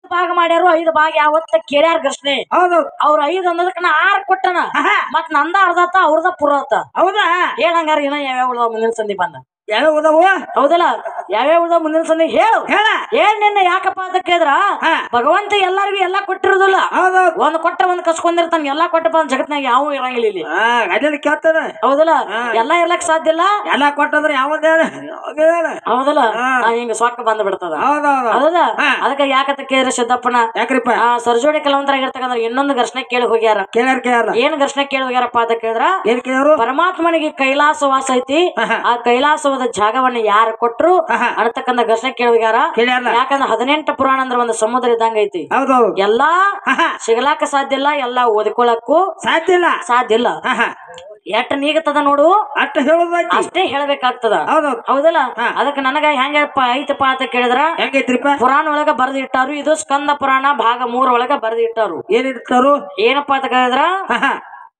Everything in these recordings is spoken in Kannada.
ಭಾಗ ಮಾಡ್ಯಾರು ಐದು ಭಾಗ ಯಾವತ್ತ ಕೇಳ್ಯಾರ ಕೃಷ್ಣೆ ಹೌದು ಅವ್ರ ಐದ್ ಅನ್ನೋದಕ್ಕ ನಾ ಆರ್ ಕೊಟ್ಟನ ಆಹಾ, ಮತ್ ನಂದ ಅರ್ಧತ ಅವ್ರದ ಪುರತ ಹೌದಾ ಹೇಳಂಗಾರ ಏನ ಯಾವ್ಯಾವ ಉಳ್ದಾವ ಮುಂದಿನ ಸಂಧಿ ಬಂದ ಯಾವ ಉದವು ಹೌದಲ್ಲ ಯಾವ್ಯಾವ ಉಳ್ದಾವ ಮುಂದಿನ ಸಂಧಿ ಹೇಳು ಹೇಳ ಏನ್ ನಿನ್ನ ಯಾಕಪ್ಪ ಅಂತ ಕೇಳಿದ್ರ ಹಾ. ಭಗವಂತ ಎಲ್ಲಾರ್ಗು ಎಲ್ಲಾ ಕೊಟ್ಟಿರೋದಿಲ್ಲ ಹೌದೌದು ಒಂದ್ ಕೊಟ್ಟ ಒಂದ್ ಕಸ್ಕೊಂಡಿರ್ತಾನ ಎಲ್ಲಾ ಕೊಟ್ಟಪ್ಪ ಅಂದ್ ಜಗತ್ನಾಗ ಯಾವ ಇರಂಗಿಲ್ಲ ಇಲ್ಲಿ ಹಾ ಗಜಲ್ ಕೇಳ್ತದ ಹೌದಲ್ಲ ಹಾ. ಎಲ್ಲಾ ಇರ್ಲಕ್ ಸಾಧ್ಯ ಇಲ್ಲ ಎಲ್ಲ ಕೊಟ್ಟಂದ್ರೆ ಯಾವ್ದು ಹೇಳ ಯಾವ್ದು ಹೇಳ ಹೌದಲ್ಲ ಹಾ. ಆ, ಹಿಂಗ ಸೊಕ್ಕ ಬಂದ್ ಬಿಡ್ತದ ಹೌದೌದು ಹೌದಾ ಹಾ. ಅದಕ್ಕ ಯಾಕಂತ ಕೇಳಿದ್ರೆ ಸಿದ್ದಪ್ಪನ ಯಾಕ್ರಿಪ್ಪ ಆ ಸರ್ಜೋಡಿ ಕಲಾವಂತರಾಗಿರ್ತಕ್ಕಂದ್ರ ಇನ್ನೊಂದು ಘರ್ಷಣೆ ಕೇಳಿ ಹೋಗ್ಯಾರ ಕೇಳ್ಯಾರ ಕೇಳ್ಯಾರ ಏನ್ ಘರ್ಷಣೆ ಕೇಳಿ ಹೋಗ್ಯಾರಪ್ಪ ಅಂತ ಕೇಳಿದ್ರ ಏನ್ ಕೇಳ್ಯಾರು ಪರಮಾತ್ಮನಿಗೆ ಕೈಲಾಸ ವಾಸ ಐತಿ ಆಹಾ. ಆ ಕೈಲಾಸವಾದ ಜಾಗವನ್ನ ಯಾರು ಕೊಟ್ರು ಆಹಾ. ಅನ್ನತಕ್ಕಂಥ ಘರ್ಷಣೆ ಕೇಳಿ ಹೋಗ್ಯಾರ ಕೇಳ್ಯಾರ ಯಾಕಂದ್ರ ಹದಿನೆಂಟು ಪುರಾಣ ಅಂದ್ರ ಒಂದು ಸಮುದ್ರ ಇದ್ದಂಗ ಐತಿ ಹೌದೌದು ಎಲ್ಲಾ ಆಹಾ, ಸಿಗಲಾಕ ಸಾಧ್ಯ ಇಲ್ಲ ಎಲ್ಲಾ ಓದ್ಕೊಳಕ್ಕೂ ಸಾಧ್ಯ ಇಲ್ಲ ಸಾಧ್ಯ ಇಲ್ಲ ಆಹಾ, ಎಷ್ಟ್ ನೀಗತದ ನೋಡು ಅಷ್ಟ ಹೇಳುದೈತಿ ಅಷ್ಟೇ ಹೇಳ್ಬೇಕಾಗ್ತದ ಹೌದೌದು ಹೌದಲ್ಲ ಹಾ. ಅದಕ್ಕೆ ನನಗ ಹೆಂಗಪ್ಪ ಐತಪ್ಪ ಅಂತ ಕೇಳಿದ್ರ ಹೆಂಗೈತ್ರಿಪ್ಪ ಪುರಾಣ ಒಳಗ ಬರೆದು ಇಟ್ಟಾರು ಇದು ಸ್ಕಂದ ಪುರಾಣ ಭಾಗ ಮೂರ್ ಒಳಗ ಬರೆದು ಇಟ್ಟಾರು ಏನಿರ್ತಾರು ಏನಪ್ಪಾ ಅಂತ ಕೇಳಿದ್ರ ಆಹಾ,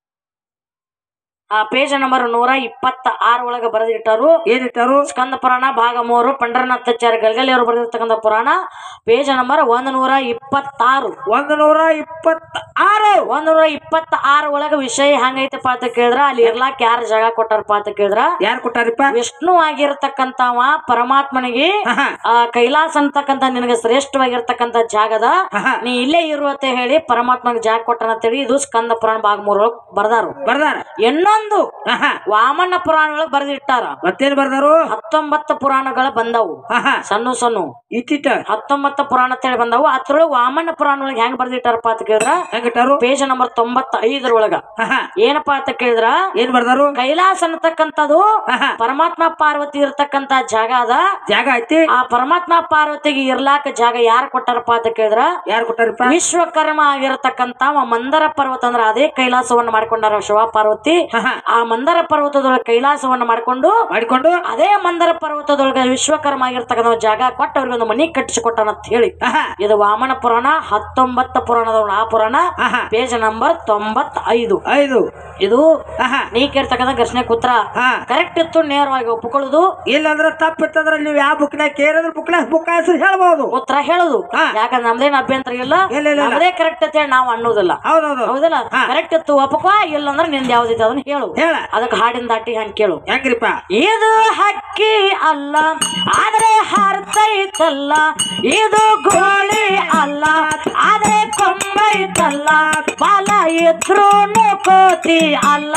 ಆ ಪೇಜ್ ನಂಬರ್ ನೂರ ಇಪ್ಪತ್ತ ಆರ್ ಒಳಗ ಬರೆದು ಇಟ್ಟಾರು ಏನಿರ್ತಾರು ಸ್ಕಂದ ಪುರಾಣ ಭಾಗ ಮೂರು ಪಂಡರನಾಥಾಚಾರ್ಯ ಗಲ್ಗಲಿ ಅವರು ಬರೆದಿರ್ತಕ್ಕಂಥ ಪುರಾಣ ಪೇಜ್ ನಂಬರ್ ಒಂದ್ ನೂರ ಇಪ್ಪತ್ತಾರು ಒಂದ್ ನೂರ ಇಪ್ಪತ್ತ ಆರು ಒಂದ್ ನೂರ ಇಪ್ಪತ್ತ ಆರ್ ಒಳಗ ವಿಷಯ ಹೆಂಗೈತಪ್ಪ ಅಂತ ಕೇಳಿದ್ರ ಅಲ್ಲಿ ಇರ್ಲಾಕ್ ಯಾರ ಜಾಗ ಕೊಟ್ಟಾರಪ್ಪ ಅಂತ ಕೇಳಿದ್ರ ಯಾರು ಕೊಟ್ಟಾರಿಪ್ಪ ವಿಷ್ಣು ಆಗಿರತಕ್ಕಂತವ ಪರಮಾತ್ಮನಿಗೆ ಆಹಾ, ಆ ಕೈಲಾಸ ಅಂತಕ್ಕಂತ ನಿನಗೆ ಶ್ರೇಷ್ಠವಾಗಿರ್ತಕ್ಕಂಥ ಜಾಗದ ಆಹಾ, ನೀ ಇಲ್ಲೇ ಇರು ಅಂತ ಹೇಳಿ ಪರಮಾತ್ಮಗೆ ಜಾಗ ಕೊಟ್ಟನ ಅಂತೇಳಿ ಇದು ಸ್ಕಂದ ಪುರಾಣ ಭಾಗ ಮೂರ್ ಒಳಗ್ ಬರ್ದಾರು ಬರ್ದಾರ ಇನ್ನೊಂದು ಆಹಾ, ವಾಮನ ಪುರಾಣ ಒಳಗ್ ಬರ್ದಿಟ್ಟಾರ ಮತ್ತೇನ್ ಬರ್ದಾರು ಹತ್ತೊಂಬತ್ತು ಪುರಾಣಗಳ ಬಂದವು ಆಹಾ, ಸಣ್ಣ ಸಣ್ಣ ಇಟ್ಟಿಟ್ಟ ಹತ್ತೊಂಬತ್ತು ಪುರಾಣ ಅಂತ ಹೇಳಿ ಬಂದವು ಅದ್ರೊಳಗೆ ವಾಮನ ಪುರಾಣ ಒಳಗೆ ಹೆಂಗ್ ಬರ್ದಿಟ್ಟಾರಪ್ಪ ಅಂತ ಕೇಳಿದ್ರ ಹೆಂಗಿಟ್ಟಾರು ಪೇಜ್ ನಂಬರ್ ತೊಂಬತ್ತ ಐದರೊಳಗ ಆಹಾ, ಏನಪ್ಪಾ ಅಂತ ಕೇಳಿದ್ರ ಏನ್ ಬರ್ದಾರು ಕೈಲಾಸ ಅನ್ನತಕ್ಕಂಥದ್ದು ಆಹಾ, ಪರಮಾತ್ಮ ಪಾರ್ವತಿ ಇರ್ತಕ್ಕಂತ ಜಾಗ ಅದ ಜಾಗ ಐತಿ ಆ ಪರಮಾತ್ಮ ಪಾರ್ವತಿಗೆ ಇರ್ಲಾಕ ಜಾಗ ಯಾರು ಕೊಟ್ಟಾರಪ್ಪ ಅಂತ ಕೇಳಿದ್ರ ಯಾರು ಕೊಟ್ಟಾರಿಪ್ಪ ವಿಶ್ವಕರ್ಮ ಆಗಿರತಕ್ಕಂತ ಅವ ಮಂದರ ಪರ್ವತ ಅಂದ್ರ ಅದೇ ಕೈಲಾಸವನ್ನ ಮಾಡ್ಕೊಂಡಾರ ಶಿವ ಪಾರ್ವತಿ ಆಹಾ, ಆ ಮಂದರ ಪರ್ವತದೊಳಗೆ ಕೈಲಾಸವನ್ನ ಮಾಡ್ಕೊಂಡು ಮಾಡಿಕೊಂಡು ಅದೇ ಮಂದರ ಪರ್ವತದೊಳಗೆ ವಿಶ್ವಕರ್ಮ ಆಗಿರ್ತಕ್ಕಂಥ ಜಾಗ ಕೊಟ್ಟು ಅವ್ರಿಗೆ ಒಂದು ಮನಿ ಕಟ್ಟಿಸಿಕೊಟ್ಟಾನ ಅಂತ ಹೇಳಿ ಆಹಾ, ಇದು ವಾಮನ ಪುರಾಣ ಹತ್ತೊಂಬತ್ತ ಪುರಾಣದೊಳಗ ಆ ಪುರಾಣ ಆಹಾ, ಪೇಜ್ ನಂಬರ್ ತೊಂಬತ್ ಐದು ಐದು ಇದು ಆಹಾ, ನೀ ಕೇಳ್ತಕ್ಕಂಥ ಘರ್ಷಣೆ ಕೂತ್ರ ಹಾ ಕರೆಕ್ಟ್ ಇತ್ತು ನೇರವಾಗಿ ಒಪ್ಕೊಳ್ಳೋದು ಇಲ್ಲಂದ್ರ ತಪ್ಪಿತ್ತಂದ್ರ ನೀವು ಯಾವ ಬುಕ್ನಾಗ ಕೇಳಿದ್ರ ಬುಕ್ನಾಗ ಬುಕ್ ಹೆಸರು ಹೇಳ್ಬೋದು ಉತ್ತರ ಹೇಳೋದು ಹಾ. ಯಾಕಂದ್ರೆ ನಮ್ದೇನ್ ಅಭ್ಯಂತರ ಇಲ್ಲ ಇಲ್ಲ, ಇಲ್ಲ, ಇಲ್ಲ. ನಮ್ದೇ ಕರೆಕ್ಟ್ ಅಂತ ಹೇಳಿ ನಾವು ಅನ್ನೋದಿಲ್ಲ ಹೌದೌದು ಹೌದಲ್ಲ ಹಾ. ಕರೆಕ್ಟ್ ಇತ್ತು ಒಪ್ಪಕೋ ಇಲ್ಲ ಅಂದ್ರೆ ನಿಂದ ಯಾವ್ದೈತೆ ಅದನ್ನ ಹೇಳು ಹೇಳ ಅದಕ್ಕೆ ಹಾಡಿನ ದಾಟಿ ಹಂಗೆ ಕೇಳು ಹೆಂಗ್ರಿಪ್ಪ ಇದು ಹಕ್ಕಿ ಅಲ್ಲ ಆದ್ರೆ ಹಾರ್ತೈತಲ್ಲ ಇದು ಗೋಳಿ ಅಲ್ಲ ಆದ್ರೆ ಕೊಂಬೈತಲ್ಲ ಬಾಲ ಇದ್ರು ಕೋತಿ ಅಲ್ಲ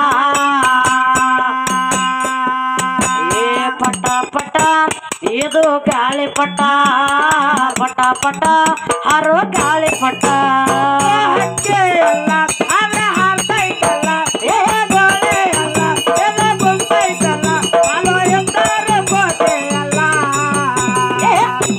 ಏ ಪಟ ಪಟ ಇದು ಗಾಳಿ ಪಟ ಪಟ ಪಟ ಹರೋ ಗಾಳಿ ಪಟ ಹಕ್ಕಿ ಅಲ್ಲ ಆದ್ರೆ ಹಾರ್ತೈತಲ್ಲ ಏ ಗೋಳಿ ಅಲ್ಲ ಎಲ್ಲ ಗುಂಪೈತಲ್ಲ ಅಲೋ ಎಂದಾರು ಕೋಟೆ ಅಲ್ಲ ಏ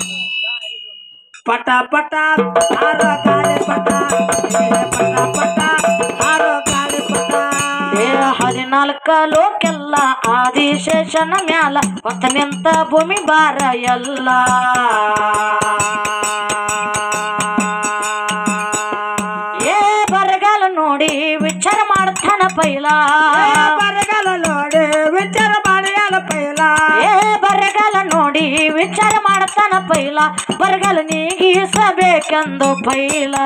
ಪಟ ಪಟ ಹಾರೋ ಗಾಳಿ ಪಟ ಏ ಪಟ ಪಟ ಹಾರೋ ಗಾಳಿ ಪಟ ಏ ಹದಿನಾಲ್ಕ ಲೋಕೆಲ್ಲ ಆದಿಶೇಷನ ಮ್ಯಾಲ ಹೊತ್ತ ನಿಂತ ಭೂಮಿ ಬಾರ ಎಲ್ಲ ಏ ಬರಗಾಲ ನೋಡಿ ವಿಚಾರ ಮಾಡ್ತಾನ ಪೈಲ ಬರಗಾಲ ನೋಡಿ ವಿಚಾರ ಮಾಡಿಯಲ್ಲ ಪೈಲ ಏ ಬರಗಾಲ ನೋಡಿ ವಿಚಾರ ಮಾಡ್ತಾನ ಪೈಲ ಬರಗಾಲ ನೀಗಿಸಬೇಕೆಂದು ಪೈಲ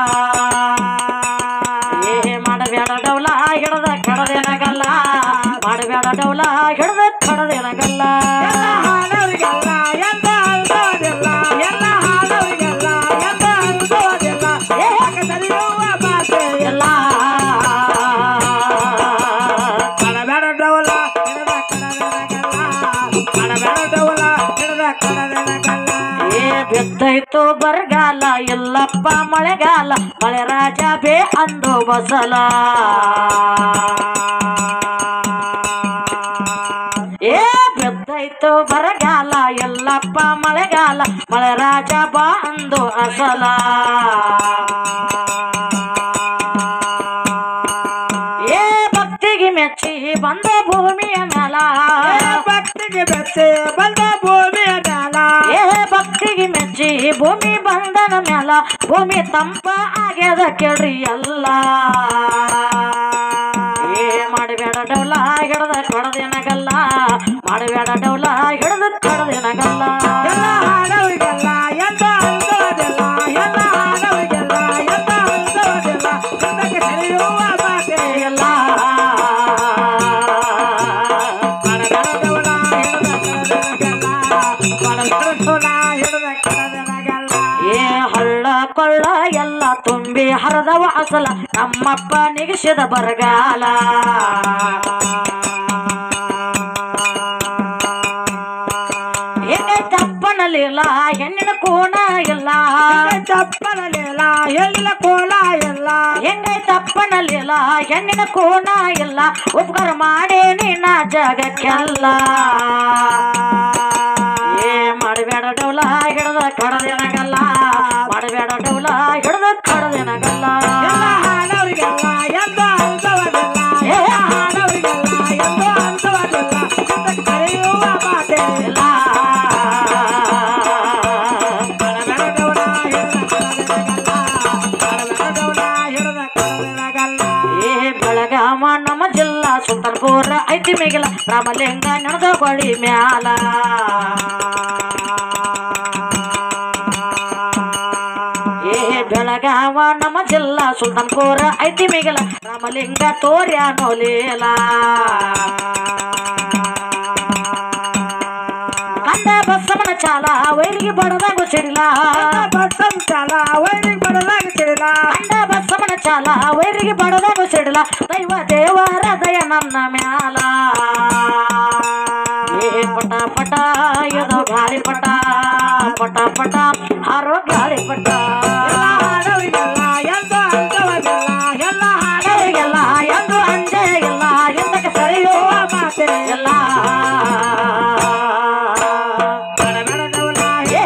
ಏ ಮಾಡಬೇಡ ಡೌಲ ಹಿಡದ ಕಡದೇನಗಲ್ಲ ಮಾಡಬೇಡ ಡೌಲ ಹಿಡದ ಕಡದೇನಗಲ್ಲ ಎಲ್ಲ ಹಾಡೋರಿಗೆಲ್ಲ ಎಂದ ಅಲ್ದೋದಿಲ್ಲ ಎಲ್ಲ ಹಾಡೋರಿಗೆಲ್ಲ ಎಂದ ಅಲ್ದೋದಿಲ್ಲ ಯಾಕೆ ಸರಿಯುವ ಭಾಷೆ ಎಲ್ಲ ಕಡಬೇಡ ಡವಲ ಹಿಡದ ಕಡದೆನಗಲ್ಲ ಕಡಬೇಡ ಡವಲ ಹಿಡದ ಕಡದೆನಗಲ್ಲ ಏ ಬಿದ್ದೈತು ಬರಗಾಲ ಎಲ್ಲಪ್ಪ ಮಳೆಗಾಲ ಮಳೆ ರಾಜ ಬೇ ಅಂದು ಬಸಲ ಏ ಬಿದ್ದೈತು ಬರಗಾಲ ಎಲ್ಲಪ್ಪ ಮಳೆಗಾಲ ಮಳೆ ರಾಜ ಬಾ ಅಂದು ಅಸಲ ಏ ಭಕ್ತಿಗೆ ಮೆಚ್ಚಿ ಬಂದ ಭೂಮಿಯ ಮ್ಯಾಲ ಭಕ್ತಿಗೆ ಬೆಚ್ಚೆ ಬಂದ ಭೂಮಿಯ ಮ್ಯಾಲ ಏ ಭಕ್ತಿಗೆ ಮೆಚ್ಚಿ ಭೂಮಿ ಬಂದನ ಮ್ಯಾಲ ಭೂಮಿ ತಂಪ ಆಗ್ಯದ ಕೇಳ್ರಿ ಎಲ್ಲ ಏ ಮಾಡಬೇಡ ಡೌಲ ಹಿಡ್ದ ಕಡದೇನಗಲ್ಲ ಮಾಡಬೇಡ ಡೌಲ ಹಿಡ್ದ ಕಡದೇನಗಲ್ಲ ಎಲ್ಲ ಹಾಡೋರಿಗೆಲ್ಲ ಎಂದ ಅಲ್ದೋದಿಲ್ಲ ಕೊಳ್ಳ ಎಲ್ಲ ತುಂಬಿ ಹರಿದವ ಅಸಲ ನಮ್ಮಪ್ಪ ನಿಗಿಸಿದ ಬರಗಾಲ ಹೆಂಗೈತಪ್ಪನಲ್ಲಿಲ್ಲ ಹೆಣ್ಣಿನ ಕೋಣ ಇಲ್ಲ ಚಪ್ಪಲಲಿಲ್ಲ ಎಲ್ಲ ಕೋಲ ಎಲ್ಲ ಹೆಂಗೈತಪ್ಪನಲ್ಲಿಲ್ಲ ಹೆಣ್ಣಿನ ಕೋಣ ಇಲ್ಲ ಉಪಕಾರ ಮಾಡೇ ನಿನ್ನ ಜಗಕ್ಕೆಲ್ಲ ಏ ಮಾಡಬೇಡ ಡೌಲ ಹಿಡ್ದ ಕಡದೇನಗಲ್ಲ ಮಾಡಬೇಡ ಡೌಲ ಹಿಡ್ದ ಕಡದೇನಗಲ್ಲ ಎಲ್ಲ ಹಾಡೋರಿಗೆಲ್ಲ ಎಂದು ಅನ್ಸೋದಿಲ್ಲ ಎಲ್ಲ ಹಾಡೋರಿಗೆಲ್ಲ ಎಂದು ಅನ್ಸೋದಿಲ್ಲ ಅಂತ ಕರೆಯುವ ಮಾತೇ ಇಲ್ಲ ಕಡಬೆರಡವನ ಹಿಡಿದ ಕಡಬೆರಗಲ್ಲ, ಕಡಬೆರಡವನ ಹಿಡಿದ ಕಡಬೆರಗಲ್ಲ. ಏ ಬೆಳಗಾವ ನಮ್ಮ ಜಿಲ್ಲಾ ಸುಲ್ತಾನ್ಪುರ ಐತಿ ಮಿಗಿಲ ರಾಮಲಿಂಗ ನಡೆದ ಬಳಿ ಮ್ಯಾಲ ಏ ಬೆಳಗಾವ ನಮ್ಮ ಜಿಲ್ಲಾ ಸುಲ್ತಾನ್ಪುರ ಐತಿ ಮಿಗಿಲ ರಾಮಲಿಂಗ ತೋರ್ಯಾನೋ ಲೀಲ ಕಂದ ಬಸವನ ಚಾಲ ವೈರಿಗೆ ಬಡದಾಗ ಸಿಡಿಲ ಬಸ್ಸಂ ಚಾಲ ವೈರಿಂಗ್ ಬಡಲಾಗುತ್ತಿರಲಿಲ್ಲ ಕಂಡ ಬಸವನ ಚಾಲ ವೈರಿಗೆ ಬಡದಾಗ ಸಿಡಿಲ ದೈವ ದೇವರ ದಯ ನನ್ನ ಮ್ಯಾಲ ಏ ಪಟ ಪಟ ಎದೋ ಗಾಳಿ ಪಟ ಪಟ ಪಟ ಹಾರೋ ಗಾಳಿ ಪಟ ಎಲ್ಲ ಹಾಡೋರಿಗೆಲ್ಲ ಎಂದು ಅನ್ಸೋದಿಲ್ಲ ಎಲ್ಲ ಹಾಡೋರಿಗೆಲ್ಲ ಎಂದು ಅಂಜೆ ಇಲ್ಲ ಎಂದಕ್ಕೆ ಸರಿಯುವ ಮಾತೆ ಎಲ್ಲ ಕಡಬೆರಡವನ ಏ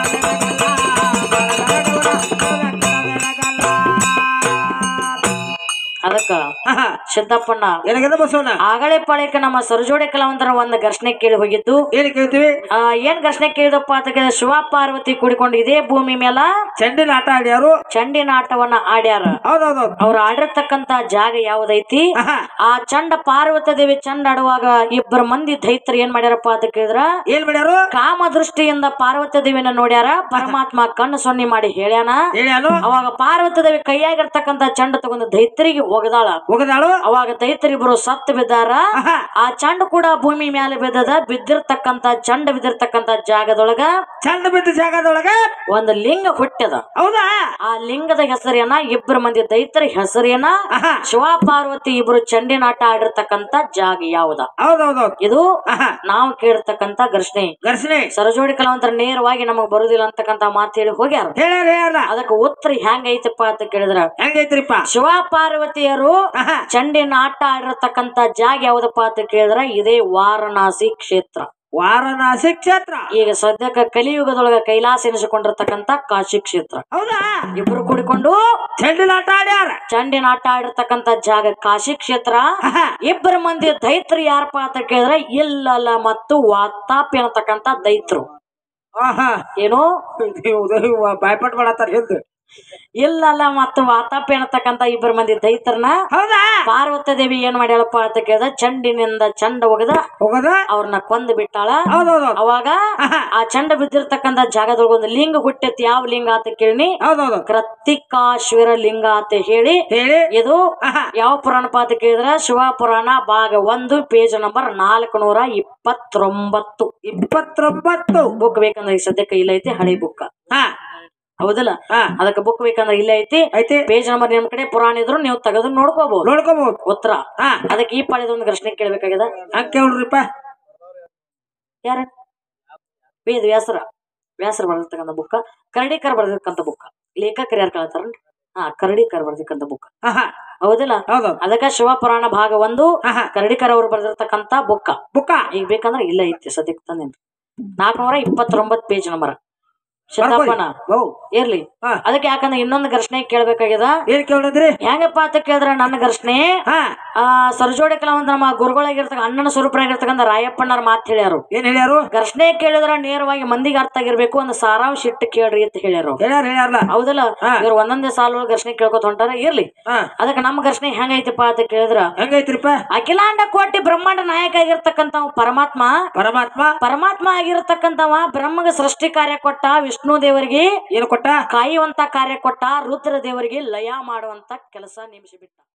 ಅದಕ್ಕ ಸಿದ್ದಪ್ಪಣ್ಣ ಏನಾಗಿದೆ ಬಸವಣ್ಣ ಆಗಳೇ ಪಾಳ್ಯಕ್ಕೆ ನಮ್ಮ ಸರಜೋಡಿ ಕಲಾವಂತರ ಒಂದು ಘರ್ಷಣೆ ಕೇಳಿ ಹೋಗಿದ್ದು ಏನ್ ಕೇಳ್ತೀವಿ ಆ, ಏನ್ ಘರ್ಷಣೆ ಕೇಳಿದಪ್ಪ ಅಂತ ಕೇಳಿದ್ರೆ ಶಿವ ಪಾರ್ವತಿ ಕೂಡಿಕೊಂಡು ಇದೇ ಭೂಮಿ ಮೇಲ ಚೆಂಡಿನ ಆಟ ಆಡ್ಯಾರು ಚಂಡಿನ ಆಟವನ್ನ ಆಡ್ಯಾರ ಹೌದೌದೌದು ಅವ್ರು ಆಡಿರ್ತಕ್ಕಂತ ಜಾಗ ಯಾವ್ದೈತಿ ಆಹಾ. ಆ ಚಂಡ ಪಾರ್ವತಿ ದೇವಿ ಚಂಡ ಆಡುವಾಗ ಇಬ್ಬರ ಮಂದಿ ದೈತ್ರು ಏನ್ ಮಾಡ್ಯಾರಪ್ಪ ಅಂತ ಕೇಳಿದ್ರ ಏನ್ ಮಾಡ್ಯಾರು ಕಾಮ ದೃಷ್ಟಿಯಿಂದ ಪಾರ್ವತಿ ದೇವಿನ ನೋಡ್ಯಾರ ಪರಮಾತ್ಮ ಕಣ್ಣು ಸೊನ್ನೆ ಮಾಡಿ ಹೇಳ್ಯಾನ ಹೇಳ್ಯಾನು ಅವಾಗ ಪಾರ್ವತಿ ದೇವಿ ಕೈಯಾಗಿರ್ತಕ್ಕಂತ ಚಂಡ ತಗೊಂಡು ದೈತ್ರಿಗೆ ಒಗದಾಳ ಹೋಗದಾಳು ಅವಾಗ ದೈತರಿಬ್ರು ಸತ್ತು ಬಿದ್ದಾರ ಆಹಾ. ಆ ಚಂಡ ಕೂಡ ಭೂಮಿ ಮೇಲೆ ಬಿದ್ದದ ಬಿದ್ದಿರ್ತಕ್ಕಂತ ಚಂಡ ಬಿದ್ದಿರ್ತಕ್ಕಂತ ಜಾಗದೊಳಗ ಚಂದ ಬಿದ್ದ ಜಾಗದೊಳಗ ಒಂದು ಲಿಂಗ ಹುಟ್ಟ್ಯದ ಹೌದಾ ಆ ಲಿಂಗದ ಹೆಸರೇನ ಇಬ್ಬರು ಮಂದಿ ದೈತರ ಹೆಸರೇನ ಆಹಾ. ಶಿವ ಪಾರ್ವತಿ ಇಬ್ರು ಚಂಡಿನಾಟ ಆಡಿರ್ತಕ್ಕಂತ ಜಾಗ ಯಾವ್ದ ಹೌದೌದೌದು ಇದು ಆಹಾ. ನಾವು ಕೇಳಿರ್ತಕ್ಕಂತ ಘರ್ಷಣೆ ಘರ್ಷಣೆ ಸರಜೋಡಿ ಕಲಾವಂತರ ನೇರವಾಗಿ ನಮಗ್ ಬರುದಿಲ್ಲ ಅಂತಕ್ಕಂತ ಮಾತು ಹೇಳಿ ಹೋಗ್ಯಾರ ಹೇಳ್ಯಾರ ಹೇಳ್ಯಾರ ಅದಕ್ಕೆ ಉತ್ತರ ಹೆಂಗೈತಪ್ಪ ಅಂತ ಕೇಳಿದ್ರ ಹೆಂಗೈತ್ರಿಪ್ಪ ಶಿವ ಪಾರ್ವತಿಯರು ಆಹಾ. ಚಂಡಿನ ಆಟ ಆಡಿರ್ತಕ್ಕಂತ ಜಾಗ ಯಾವ್ದಪ್ಪ ಅಂತ ಕೇಳಿದ್ರ ಇದೇ ವಾರಣಾಸಿ ಕ್ಷೇತ್ರ ವಾರಣಾಸಿ ಕ್ಷೇತ್ರ ಈಗ ಸದ್ಯಕ್ಕ ಕಲಿಯುಗದೊಳಗ ಕೈಲಾಸ ಎನಿಸಿಕೊಂಡಿರ್ತಕ್ಕಂತ ಕಾಶಿ ಕ್ಷೇತ್ರ ಹೌದಾ ಇಬ್ರು ಕೂಡಿಕೊಂಡು ಚೆಂಡಿನ ಆಟ ಆಡ್ಯಾರ ಚಂಡಿನ ಆಟ ಆಡಿರ್ತಕ್ಕಂತ ಜಾಗ ಕಾಶಿ ಕ್ಷೇತ್ರ ಆಹಾ. ಇಬ್ಬರ ಮಂದಿ ದೈತ್ರು ಯಾರಪ್ಪ ಅಂತ ಕೇಳಿದ್ರೆ ಇಲ್ಲಲ್ಲ ಮತ್ತು ವಾತಾಪಿ ಅನ್ನತಕ್ಕಂತ ದೈತ್ರು ಆಹಾ ಏನು ನೀವು ನೀವು ಬಾಯ್ಪಾಟ್ ಮಾಡತ್ತಾರ ಹಿಂದ್ ಇಲ್ಲಲ್ಲ ಮತ್ತು ವಾತಾಪಿ ಅನ್ನತಕ್ಕಂತ ಇಬ್ಬರ ಮಂದಿ ದೈತ್ರನ ಹೌದಾ ಪಾರ್ವತಿ ದೇವಿ ಏನ್ ಮಾಡ್ಯಾಳಪ್ಪ ಅಂತ ಕೇಳಿದ್ರೆ ಚಂಡಿನಿಂದ ಚಂಡ ಒಗದ ಹೋಗದ ಅವ್ರನ್ನ ಕೊಂದು ಬಿಟ್ಟಾಳ ಹೌದೌದು ಅವಾಗ ಆಹಾ. ಆ ಚಂಡ ಬಿದ್ದಿರ್ತಕ್ಕಂತ ಜಾಗದೊಳಗ ಒಂದು ಲಿಂಗ ಹುಟ್ಟೈತಿ ಯಾವ ಲಿಂಗ ಅಂತ ಕೇಳಿ ಹೌದೌದು ಕೃತ್ತಿಕಾಶ್ವರ ಲಿಂಗ ಅಂತ ಹೇಳಿ ಹೇಳಿ ಇದು ಆಹಾ. ಯಾವ ಪುರಾಣ ಅಂತ ಕೇಳಿದ್ರ ಶಿವ ಪುರಾಣ ಭಾಗ ಒಂದು ಪೇಜ್ ನಂಬರ್ ನಾಲ್ಕು ನೂರ ಇಪ್ಪತ್ತೊಂಬತ್ತು ಇಪ್ಪತ್ತೊಂಬತ್ತು ಬುಕ್ ಬೇಕಂದ್ರೆ ಈ ಸದ್ಯಕ್ಕೆ ಇಲ್ಲ ಐತಿ ಹಳೆ ಬುಕ್ ಹಾ ಹೌದಲ್ಲ ಹಾ ಅದಕ್ಕೆ ಬುಕ್ ಬೇಕಂದ್ರೆ ಇಲ್ಲ ಐತಿ ಐತಿ ಪೇಜ್ ನಂಬರ್ ನಿಮ್ ಕಡೆ ಪುರಾಣ ಇದ್ರು ನೀವು ತೆಗೆದು ನೋಡ್ಕೋಬಹುದು ನೋಡ್ಕೋಬಹುದು ಉತ್ತರ ಹಾ ಅದಕ್ಕೆ ಈ ಪಾಳಿದ ಒಂದು ಪ್ರಶ್ನೆ ಕೇಳ್ಬೇಕಾಗ್ಯದ ಹಂಗ ಕೇಳ್ರಿಪ್ಪ ಯಾರ ವೇದ ವ್ಯಾಸರ ವ್ಯಾಸರ ಬರೆದಿರ್ತಕ್ಕಂಥ ಬುಕ್ಕ ಕರಡಿಕರ್ ಬರೆದಿರ್ತಕ್ಕಂಥ ಬುಕ್ಕ ಲೇಖಕರು ಯಾರು ಕಳ್ತಾರ ಹಾ ಕರಡಿಕರ್ ಬರೆದಿರ್ತಕ್ಕಂಥ ಬುಕ್ ಆಹಾ ಹೌದಿಲ್ಲ ಹೌದೌದು ಅದಕ್ಕ ಶಿವ ಪುರಾಣ ಭಾಗ ಒಂದು ಆಹಾ ಕರಡಿಕರ್ ಅವ್ರು ಬರೆದಿರ್ತಕ್ಕಂಥ ಬುಕ್ಕ ಬುಕ್ಕ ಈಗ ಬೇಕಂದ್ರೆ ಇಲ್ಲ ಐತಿ ಸದ್ಯಕ್ಕೆ ತಂದೇನ್ರಿ ನಾಲ್ಕನೂರ ಇಪ್ಪತ್ತೊಂಬತ್ ಪೇಜ್ ನಂಬರ್ ಶತಾಪನ ಓ ಇರ್ಲಿ ಹಾ ಅದಕ್ಕೆ ಯಾಕಂದ್ರೆ ಇನ್ನೊಂದು ಘರ್ಷಣೆ ಕೇಳ್ಬೇಕಾಗ್ಯದ ಏನ್ ಕೇಳಿದ್ರಿ ಹೆಂಗಪ್ಪ ಅಂತ ಕೇಳಿದ್ರ ನನ್ನ ಘರ್ಷಣೆ ಹಾ ಆ ಸರಜೋಡಿ ಕಲಾವಂತ ನಮ್ಮ ಗುರುಗಳಾಗಿರ್ತಕ್ಕ ಅಣ್ಣನ ಸ್ವರೂಪರಾಗಿರ್ತಕ್ಕಂಥ ರಾಯಪ್ಪಣ್ಣರ ಮಾತು ಹೇಳ್ಯಾರು ಏನ್ ಹೇಳ್ಯಾರು ಘರ್ಷಣೆ ಕೇಳಿದ್ರ ನೇರವಾಗಿ ಮಂದಿಗೆ ಅರ್ಥ ಆಗಿರ್ಬೇಕು ಒಂದು ಸಾರಾಂಶ ಇಟ್ಟು ಕೇಳ್ರಿ ಅಂತ ಹೇಳ್ಯಾರು ಹೇಳ್ಯಾರ ಹೇಳ್ಯಾರಲ್ಲ ಹೌದಲ್ಲ ಹಾ. ಇವ್ರು ಒಂದೊಂದೇ ಸಾಲ ಘರ್ಷಣೆ ಕೇಳ್ಕೊತ ಹೊಂಟಾರ ಇರ್ಲಿ ಹಾ ಅದಕ್ಕೆ ನಮ್ಮ ಘರ್ಷಣೆ ಹೆಂಗೈತಿಪ್ಪ ಅಂತ ಕೇಳಿದ್ರ ಹೆಂಗೈತ್ರಿಪ್ಪ ಅಖಿಲಾಂಡ ಕೋಟಿ ಬ್ರಹ್ಮಾಂಡ ನಾಯಕ ಆಗಿರ್ತಕ್ಕಂಥವ್ ಪರಮಾತ್ಮ ಪರಮಾತ್ಮ ಪರಮಾತ್ಮ ಆಗಿರತಕ್ಕಂಥವ ಬ್ರಹ್ಮಗೆ ಸೃಷ್ಟಿ ಕಾರ್ಯ ಕೊಟ್ಟ ವಿಷ್ಣು ದೇವರಿಗೆ ಏನು ಕೊಟ್ಟ ಕಾಯುವಂತ ಕಾರ್ಯ ಕೊಟ್ಟ ರುದ್ರ ದೇವರಿಗೆ ಲಯ ಮಾಡುವಂತ ಕೆಲಸ ನೇಮಿಸಿಬಿಟ್ಟ